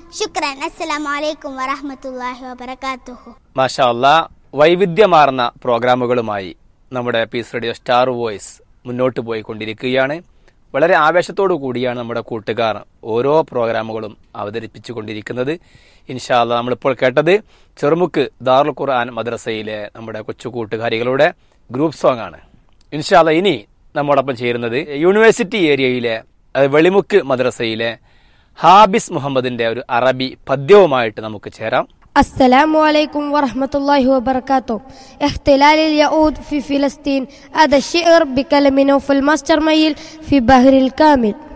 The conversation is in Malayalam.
ശുക്രൻ അസ്സലാമു അലൈക്കും വറഹ്മത്തുള്ളാഹി വബറകാതുഹു മാഷാ അല്ലാ വൈവിധ്യമാർന്ന പ്രോഗ്രാമുകളുമായി നമ്മുടെ പീസ് റേഡിയോ സ്റ്റാർ വോയിസ് മുന്നോട്ട് പോയിക്കൊണ്ടിരിക്കുകയാണ് വളരെ ആവേശത്തോടു കൂടിയാണ് നമ്മുടെ കൂട്ടുകാർ ഓരോ പ്രോഗ്രാമുകളും അവതരിപ്പിച്ചു കൊണ്ടിരിക്കുന്നത് ഇൻഷാല്ല നമ്മളിപ്പോൾ കേട്ടത് ചെറുമുക്ക് ദാറുൽ ഖുർആൻ മദ്രസയിലെ നമ്മുടെ കൊച്ചു കൂട്ടുകാരികളുടെ ഗ്രൂപ്പ് സോങ് ആണ് ഇൻഷാല്ല ഇനി നമ്മോടൊപ്പം ചേരുന്നത് യൂണിവേഴ്സിറ്റി ഏരിയയിലെ അത് വെളിമുക്ക് മദ്രസയിലെ ഹാബിസ് മുഹമ്മദിന്റെ ഒരു അറബി പദ്യവുമായിട്ട് നമുക്ക് ചേരാം السلام عليكم ورحمة الله وبركاته احتلال اليهود في فلسطين هذا الشعر بكلم نوف الماستر ميل في بحر الكامل